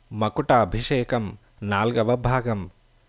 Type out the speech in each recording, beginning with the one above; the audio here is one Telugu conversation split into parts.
మకుట అభిషేకం నాల్గవ భాగం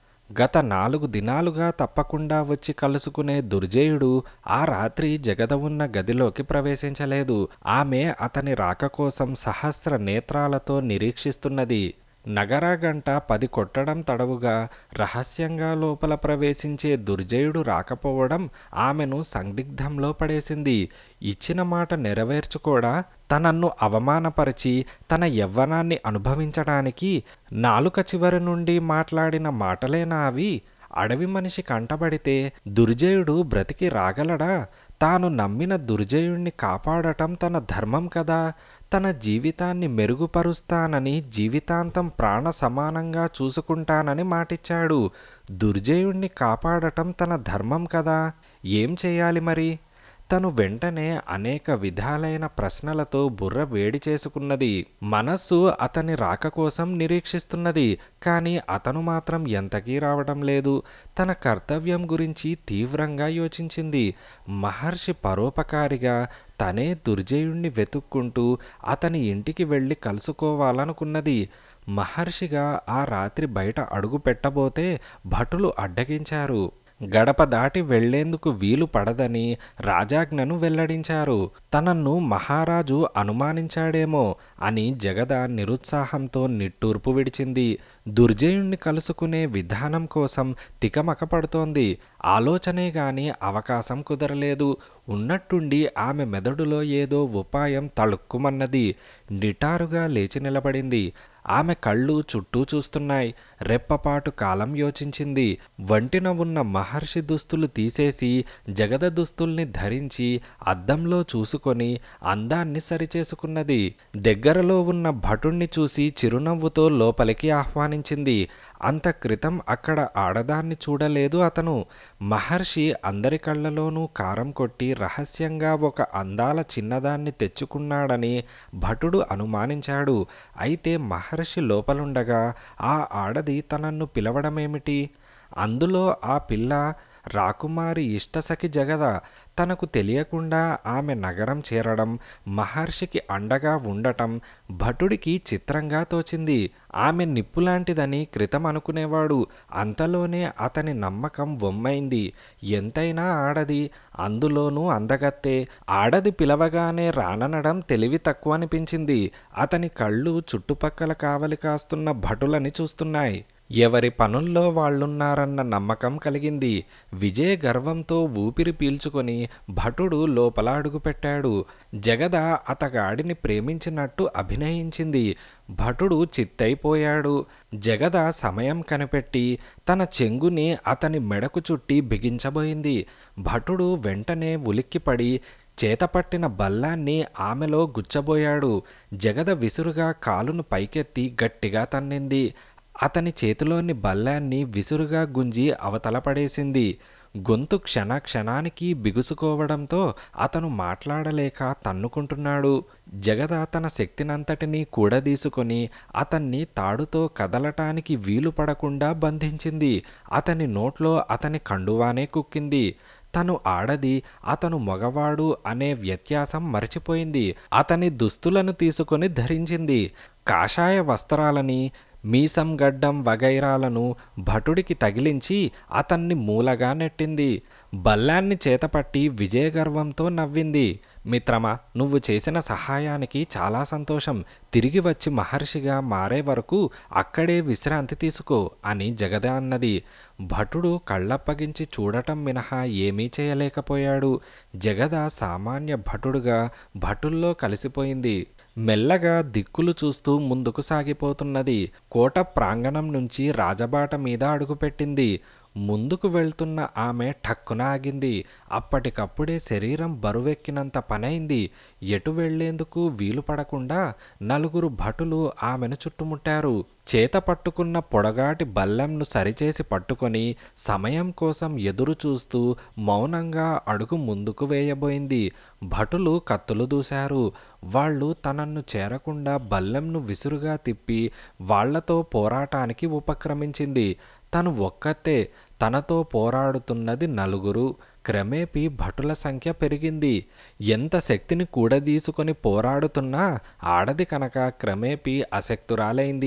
గత నాలుగు దినాలుగా తప్పకుండా వచ్చి కలుసుకునే దుర్జేయుడు ఆ రాత్రి జగద ఉన్న గదిలోకి ప్రవేశించలేదు ఆమె అతని రాక కోసం సహస్ర నేత్రాలతో నిరీక్షిస్తున్నది నగర గంట పది కొట్టడం తడవుగా రహస్యంగా లోపల ప్రవేశించే దుర్జయుడు రాకపోవడం ఆమెను సందిగ్ధంలో పడేసింది ఇచ్చిన మాట నెరవేర్చుకోడా తనన్ను అవమానపరిచి తన యవ్వనాన్ని అనుభవించడానికి నాలుక చివరి నుండి మాట్లాడిన మాటలేనా అవి అడవి మనిషి కంటబడితే దుర్జయుడు బ్రతికి రాగలడా తాను నమ్మిన దుర్జయుణ్ణి కాపాడటం తన ధర్మం కదా తన జీవితాన్ని మెరుగుపరుస్తానని జీవితాంతం ప్రాణ సమానంగా చూసుకుంటానని మాటిచ్చాడు దుర్జయుణ్ణి కాపాడటం తన ధర్మం కదా ఏం చేయాలి మరి తను వెంటనే అనేక విధాలైన ప్రశ్నలతో బుర్ర వేడి చేసుకున్నది మనస్సు అతని రాక కోసం నిరీక్షిస్తున్నది కానీ అతను మాత్రం ఎంతకీ రావడం లేదు తన కర్తవ్యం గురించి తీవ్రంగా యోచించింది మహర్షి పరోపకారిగా తనే దుర్జయుణ్ణి వెతుక్కుంటూ అతని ఇంటికి వెళ్ళి కలుసుకోవాలనుకున్నది మహర్షిగా ఆ రాత్రి బయట అడుగు పెట్టబోతే భటులు అడ్డగించారు గడప దాటి వెళ్లేందుకు వీలు పడదని రాజాజ్ఞను వెల్లడించారు తనను మహారాజు అనుమానించాడేమో అని జగద నిరుత్సాహంతో నిట్టూర్పు విడిచింది దుర్జయుణ్ణి కలుసుకునే విధానం కోసం తికమక పడుతోంది ఆలోచనే గాని అవకాశం కుదరలేదు ఉన్నట్టుండి ఆమె మెదడులో ఏదో ఉపాయం తళుక్కుమన్నది నిటారుగా లేచి నిలబడింది ఆమె కళ్ళు చుట్టూ చూస్తున్నాయి రెప్పపాటు కాలం యోచించింది వంటిన ఉన్న మహర్షి దుస్తులు తీసేసి జగద దుస్తుల్ని ధరించి అద్దంలో చూసుకొని అందాన్ని సరిచేసుకున్నది దగ్గరలో ఉన్న భటుణ్ణి చూసి చిరునవ్వుతో లోపలికి ఆహ్వానించింది అంత క్రితం అక్కడ ఆడదాన్ని చూడలేదు అతను మహర్షి అందరి కళ్ళలోనూ కారం కొట్టి రహస్యంగా ఒక అందాల చిన్నదాన్ని తెచ్చుకున్నాడని భటుడు అనుమానించాడు అయితే మహర్షి లోపలుండగా ఆ ఆడది తనన్ను పిలవడమేమిటి అందులో ఆ పిల్ల రాకుమారి ఇష్టసఖి జగద తనకు తెలియకుండా ఆమె నగరం చేరడం మహర్షికి అండగా ఉండటం భటుడికి చిత్రంగా తోచింది ఆమె నిప్పులాంటిదని క్రితం అనుకునేవాడు అంతలోనే అతని నమ్మకం వమ్మైంది ఎంతైనా ఆడది అందులోనూ అందగత్తే ఆడది పిలవగానే రాననడం తెలివి తక్కువ అనిపించింది అతని కళ్ళు చుట్టుపక్కల కావలి కాస్తున్న భటులని చూస్తున్నాయి ఎవరి పనుల్లో వాళ్ళున్నారన్న నమ్మకం కలిగింది విజయ గర్వంతో ఊపిరి పీల్చుకొని భటుడు లోపల అడుగుపెట్టాడు జగద అతగాడిని ప్రేమించినట్టు అభినయించింది భటుడు చిత్తైపోయాడు జగద సమయం కనిపెట్టి తన చెంగుని అతని మెడకు చుట్టి బిగించబోయింది భటుడు వెంటనే ఉలిక్కిపడి చేతపట్టిన బల్లాన్ని ఆమెలో గుచ్చబోయాడు జగద విసురుగా కాలును పైకెత్తి గట్టిగా తన్నింది అతని చేతిలోని బల్లాన్ని విసురుగా గుంజి అవతల పడేసింది గొంతు క్షణ క్షణానికి బిగుసుకోవడంతో అతను మాట్లాడలేక తన్నుకుంటున్నాడు జగద తన శక్తినంతటినీ కూడదీసుకొని అతన్ని తాడుతో కదలటానికి వీలు పడకుండా బంధించింది అతని నోట్లో అతని కండువానే కుక్కింది తను ఆడది అతను మగవాడు అనే వ్యత్యాసం మరచిపోయింది అతని దుస్తులను తీసుకొని ధరించింది కాషాయ వస్త్రాలని మీసం గడ్డం వగైరాలను భటుడికి తగిలించి అతన్ని మూలగా నెట్టింది బల్లాన్ని చేతపట్టి విజయగర్వంతో నవ్వింది మిత్రమా నువ్వు చేసిన సహాయానికి చాలా సంతోషం తిరిగి వచ్చి మహర్షిగా మారే వరకు అక్కడే విశ్రాంతి తీసుకో అని జగద అన్నది భటుడు కళ్ళప్పగించి చూడటం మినహా ఏమీ చేయలేకపోయాడు జగద సామాన్య భటుడుగా భటుల్లో కలిసిపోయింది మెల్లగా దిక్కులు చూస్తూ ముందుకు సాగిపోతున్నది కోట ప్రాంగణం నుంచి రాజబాట మీద అడుగుపెట్టింది ముందుకు వెళ్తున్న ఆమె ఠక్కున ఆగింది అప్పటికప్పుడే శరీరం బరువెక్కినంత పనైంది ఎటు వెళ్లేందుకు వీలు పడకుండా నలుగురు భటులు ఆమెను చుట్టుముట్టారు చేత పట్టుకున్న పొడగాటి బల్లెంను సరిచేసి పట్టుకొని సమయం కోసం ఎదురు చూస్తూ మౌనంగా అడుగు ముందుకు వేయబోయింది భటులు కత్తులు దూశారు వాళ్ళు తనన్ను చేరకుండా బల్లెంను విసురుగా తిప్పి వాళ్లతో పోరాటానికి ఉపక్రమించింది తను ఒక్కతే తనతో పోరాడుతున్నది నలుగురు క్రమేపీ భటుల సంఖ్య పెరిగింది ఎంత శక్తిని కూడదీసుకొని పోరాడుతున్నా ఆడది కనుక క్రమేపీ అశక్తురాలైంది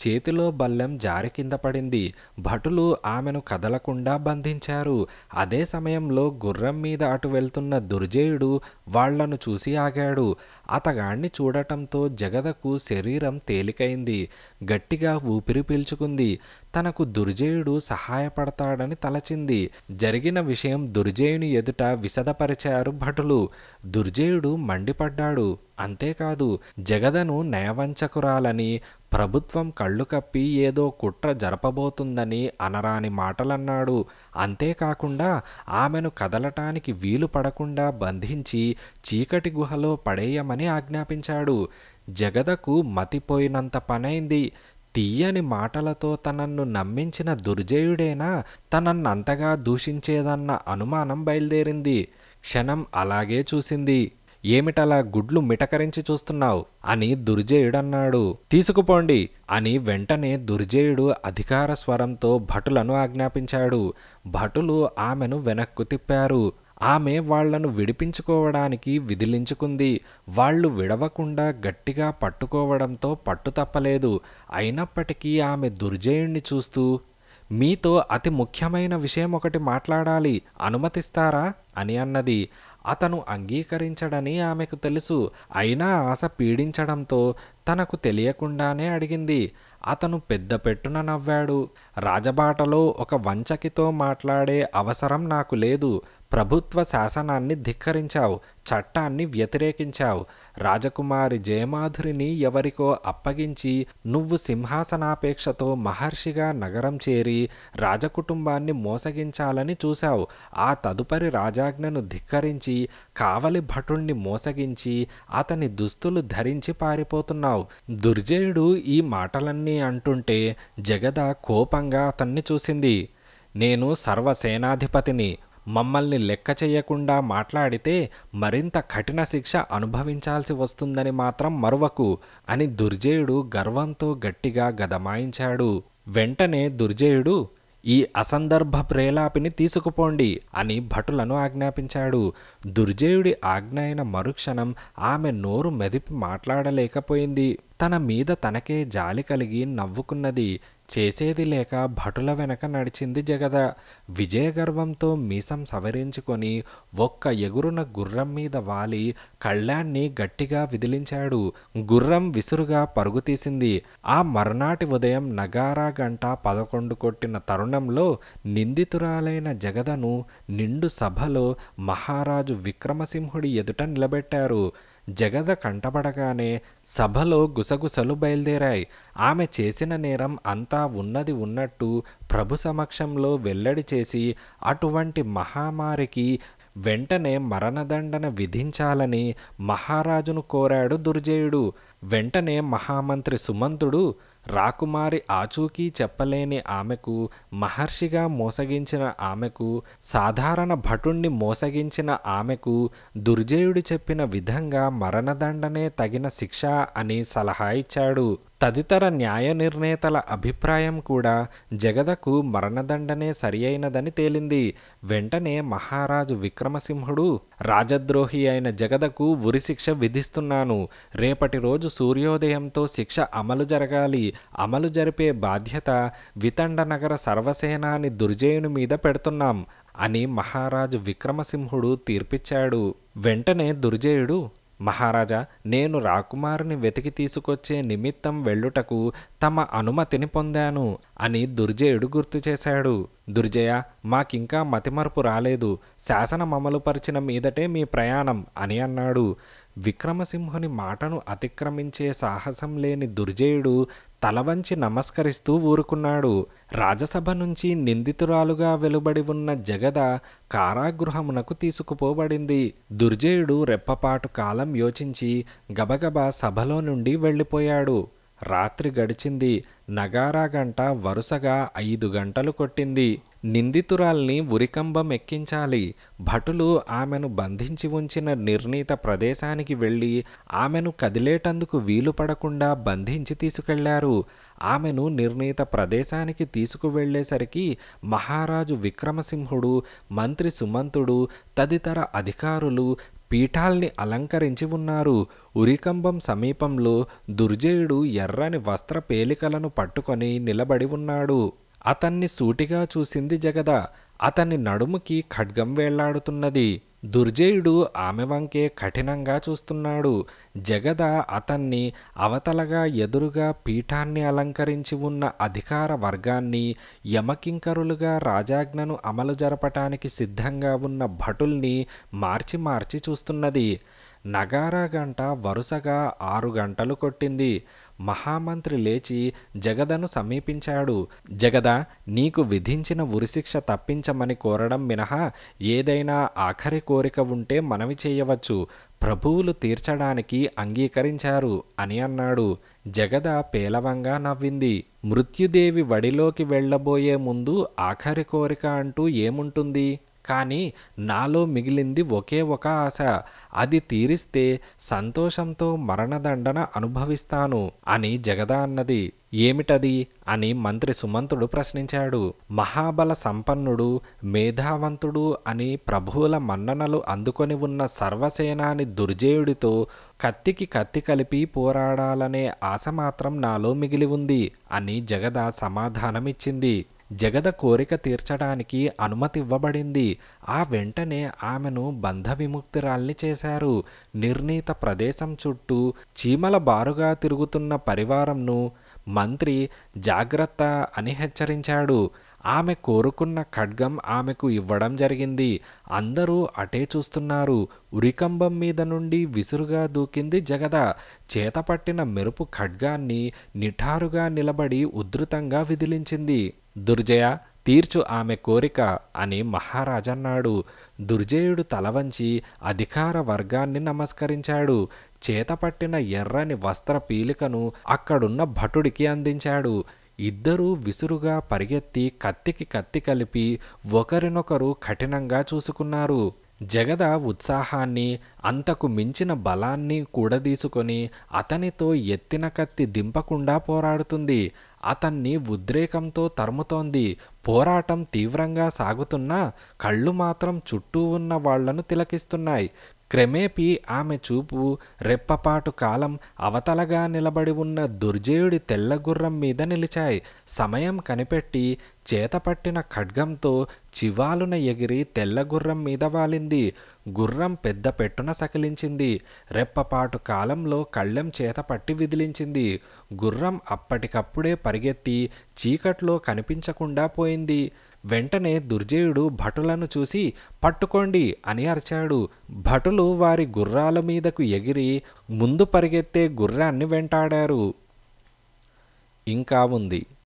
చేతిలో బల్లెం జారి కింద పడింది భటులు ఆమెను కదలకుండా బంధించారు అదే సమయంలో గుర్రం మీద అటు వెళ్తున్న దుర్జయుడు వాళ్లను చూసి ఆగాడు అతగాణ్ణి చూడటంతో జగదకు శరీరం తేలికైంది గట్టిగా ఊపిరి పీల్చుకుంది తనకు దుర్జయుడు సహాయపడతాడని తలచింది జరిగిన విషయం దుర్జయుని ఎదుట విశదపరిచారు భటులు దుర్జయుడు మండిపడ్డాడు అంతేకాదు జగదను నయవంచకురాలని ప్రభుత్వం కళ్ళు కప్పి ఏదో కుట్ర జరపబోతుందని అనరాని మాటలన్నాడు అంతేకాకుండా ఆమెను కదలటానికి వీలు పడకుండా బంధించి చీకటి గుహలో పడేయమని ఆజ్ఞాపించాడు జగదకు మతిపోయినంత పనైంది తీయని మాటలతో తనన్ను నమ్మించిన దుర్జయుడేనా తనన్నంతగా దూషించేదన్న అనుమానం బయలుదేరింది క్షణం అలాగే చూసింది ఏమిటలా గుడ్లు మిటకరించి చూస్తున్నావు అని దుర్జయుడన్నాడు తీసుకుపోండి అని వెంటనే దుర్జయుడు అధికార స్వరంతో భటులను ఆజ్ఞాపించాడు భటులు ఆమెను వెనక్కు తిప్పారు ఆమె వాళ్లను విడిపించుకోవడానికి విదిలించుకుంది వాళ్ళు విడవకుండా గట్టిగా పట్టుకోవడంతో పట్టు తప్పలేదు అయినప్పటికీ ఆమె దుర్జయుణ్ణి చూస్తూ మీతో అతి ముఖ్యమైన విషయం ఒకటి మాట్లాడాలి అనుమతిస్తారా అని అన్నది అతను అంగీకరించడని ఆమెకు తెలుసు అయినా ఆశ పీడించడంతో తనకు తెలియకుండానే అడిగింది అతను పెద్ద పెట్టున నవ్వాడు రాజబాటలో ఒక వంచకితో మాట్లాడే అవసరం నాకు లేదు ప్రభుత్వ శాసనాన్ని ధిక్కరించావు చట్టాన్ని వ్యతిరేకించావు రాజకుమారి జయమాధురిని ఎవరికో అప్పగించి నువ్వు సింహాసనాపేక్షతో మహర్షిగా నగరం చేరి రాజకుటుంబాన్ని మోసగించాలని చూశావు ఆ తదుపరి రాజాజ్ఞను ధిక్కరించి కావలి భటుణ్ణి మోసగించి అతని దుస్తులు ధరించి పారిపోతున్నావు దుర్జయుడు ఈ మాటలన్నీ అంటుంటే జగద కోపంగా అతన్ని చూసింది నేను సర్వసేనాధిపతిని మమ్మల్ని లెక్క చెయ్యకుండా మాట్లాడితే మరింత కఠిన శిక్ష అనుభవించాల్సి వస్తుందని మాత్రం మరువకు అని దుర్జయుడు గర్వంతో గట్టిగా గదమాయించాడు వెంటనే దుర్జయుడు ఈ అసందర్భ ప్రేలాపిని తీసుకుపోండి అని భటులను ఆజ్ఞాపించాడు దుర్జయుడి ఆజ్ఞ అయిన మరుక్షణం ఆమె నోరు మెదిపి మాట్లాడలేకపోయింది తన మీద తనకే జాలి కలిగి నవ్వుకున్నది చేసేది లేక భటుల వెనక నడిచింది జగద విజయగర్వంతో మీసం సవరించుకొని ఒక్క ఎగురున గుర్రం మీద వాలి కళ్యాణ్ణి గట్టిగా విదిలించాడు గుర్రం విసురుగా పరుగు తీసింది ఆ మరునాటి ఉదయం నగారా గంట పదకొండు కొట్టిన తరుణంలో నిందితురాలైన జగదను నిండు సభలో మహారాజు విక్రమసింహుడి ఎదుట నిలబెట్టారు జగద కంటపడగానే సభలో గుసగుసలు బయలుదేరాయి ఆమె చేసిన నేరం అంతా ఉన్నది ఉన్నట్టు ప్రభు సమక్షంలో వెల్లడి చేసి అటువంటి మహామారికి వెంటనే మరణదండన విధించాలని మహారాజును కోరాడు దుర్జయుడు వెంటనే మహామంత్రి సుమంతుడు రాకుమారి ఆచూకీ చెప్పలేని ఆమెకు మహర్షిగా మోసగించిన ఆమెకు సాధారణ భటుణ్ణి మోసగించిన ఆమెకు దుర్జయుడు చెప్పిన విధంగా మరణదండనే తగిన శిక్ష అని సలహా ఇచ్చాడు తదితర న్యాయ నిర్ణేతల అభిప్రాయం కూడా జగదకు మరణదండనే సరియైనదని తేలింది వెంటనే మహారాజు విక్రమసింహుడు రాజద్రోహి అయిన జగదకు ఉరిశిక్ష విధిస్తున్నాను రేపటి రోజు సూర్యోదయంతో శిక్ష అమలు జరగాలి అమలు జరిపే బాధ్యత వితండ నగర సర్వసేనాని దుర్జయుని మీద పెడుతున్నాం అని మహారాజు విక్రమసింహుడు తీర్పిచ్చాడు వెంటనే దుర్జయుడు మహారాజా నేను రాకుమారుని వెతికి తీసుకొచ్చే నిమిత్తం వెళ్ళుటకు తమ అనుమతిని పొందాను అని దుర్జయుడు గుర్తు చేశాడు దుర్జయ మాకింకా మతిమరుపు రాలేదు శాసనం అమలుపరిచిన మీదటే మీ ప్రయాణం అని అన్నాడు విక్రమసింహుని మాటను అతిక్రమించే సాహసం లేని దుర్జయుడు తలవంచి నమస్కరిస్తూ ఊరుకున్నాడు రాజసభ నుంచి నిందితురాలుగా వెలుబడి ఉన్న జగద కారాగృహమునకు తీసుకుపోబడింది దుర్జయుడు రెప్పపాటు కాలం యోచించి గబగబా సభలో నుండి వెళ్ళిపోయాడు రాత్రి గడిచింది నగారా గంట వరుసగా ఐదు గంటలు కొట్టింది నిందితురాల్ని ఉరికంబం ఎక్కించాలి భటులు ఆమెను బంధించి ఉంచిన నిర్ణీత ప్రదేశానికి వెళ్ళి ఆమెను కదిలేటందుకు వీలు పడకుండా బంధించి తీసుకెళ్లారు ఆమెను నిర్ణీత ప్రదేశానికి తీసుకువెళ్లేసరికి మహారాజు విక్రమసింహుడు మంత్రి సుమంతుడు తదితర అధికారులు పీఠాల్ని అలంకరించి ఉన్నారు ఉరికంబం సమీపంలో దుర్జయుడు ఎర్రని వస్త్ర పేలికలను పట్టుకొని నిలబడి ఉన్నాడు అతన్ని సూటిగా చూసింది జగద అతని నడుముకి ఖడ్గం వేళ్లాడుతున్నది దుర్జయుడు ఆమె వంకే కఠినంగా చూస్తున్నాడు జగద అతన్ని అవతలగా ఎదురుగా పీఠాన్ని అలంకరించి ఉన్న అధికార వర్గాన్ని యమకింకరులుగా రాజాజ్ఞను అమలు జరపటానికి సిద్ధంగా ఉన్న భటుల్ని మార్చి మార్చి చూస్తున్నది నగారా గంట వరుసగా ఆరు గంటలు కొట్టింది మహామంత్రి లేచి జగదను సమీపించాడు జగద నీకు విధించిన ఉరిశిక్ష తప్పించమని కోరడం మినహా ఏదైనా ఆఖరి కోరిక ఉంటే మనవి చేయవచ్చు ప్రభువులు తీర్చడానికి అంగీకరించారు అని అన్నాడు జగద పేలవంగా నవ్వింది మృత్యుదేవి వడిలోకి వెళ్ళబోయే ముందు ఆఖరి కోరిక అంటూ ఏముంటుంది కానీ నాలో మిగిలింది ఒకే ఒక ఆశ అది తీరిస్తే సంతోషంతో మరణదండన అనుభవిస్తాను అని జగద అన్నది ఏమిటది అని మంత్రి సుమంతుడు ప్రశ్నించాడు మహాబల సంపన్నుడు మేధావంతుడు అని ప్రభువుల మన్ననలు అందుకొని ఉన్న సర్వసేనాని దుర్జయుడితో కత్తికి కత్తి కలిపి పోరాడాలనే ఆశ మాత్రం నాలో మిగిలి ఉంది అని జగద సమాధానమిచ్చింది జగద కోరిక తీర్చడానికి అనుమతి ఇవ్వబడింది ఆ వెంటనే ఆమెను బంధ విముక్తురాల్ని చేశారు నిర్ణీత ప్రదేశం చుట్టూ చీమల బారుగా తిరుగుతున్న పరివారంను మంత్రి జాగ్రత్త అని హెచ్చరించాడు ఆమె కోరుకున్న ఖడ్గం ఆమెకు ఇవ్వడం జరిగింది అందరూ అటే చూస్తున్నారు ఉరికంబం మీద నుండి విసురుగా దూకింది జగద చేతపట్టిన మెరుపు ఖడ్గాన్ని నిఠారుగా నిలబడి ఉధృతంగా విదిలించింది దుర్జయ తీర్చు ఆమె కోరిక అని మహారాజన్నాడు దుర్జయుడు తలవంచి అధికార వర్గాన్ని నమస్కరించాడు చేతపట్టిన ఎర్రని వస్త్ర పీలికను అక్కడున్న భటుడికి అందించాడు ఇద్దరూ విసురుగా పరిగెత్తి కత్తికి కత్తి కలిపి ఒకరినొకరు కఠినంగా చూసుకున్నారు జగద ఉత్సాహాన్ని అంతకు మించిన బలాన్ని కూడదీసుకొని అతనితో ఎత్తిన కత్తి దింపకుండా పోరాడుతుంది అతన్ని ఉద్రేకంతో తరుముతోంది పోరాటం తీవ్రంగా సాగుతున్నా కళ్ళు మాత్రం చుట్టూ ఉన్న వాళ్లను తిలకిస్తున్నాయి క్రమేపీ ఆమె చూపు రెప్పపాటు కాలం అవతలగా నిలబడి ఉన్న దుర్జయుడి తెల్లగుర్రం మీద నిలిచాయి సమయం కనిపెట్టి చేతపట్టిన ఖడ్గంతో చివాలున ఎగిరి తెల్లగుర్రం మీద వాలింది గుర్రం పెద్ద పెట్టున సకిలించింది రెప్పపాటు కాలంలో కళ్ళెం చేతపట్టి విదిలించింది గుర్రం అప్పటికప్పుడే పరిగెత్తి చీకట్లో కనిపించకుండా పోయింది వెంటనే దుర్జయుడు భటులను చూసి పట్టుకోండి అని అరిచాడు భటులు వారి గుర్రాల మీదకు ఎగిరి ముందు పరిగెత్తే గుర్రాన్ని వెంటాడారు ఇంకా ఉంది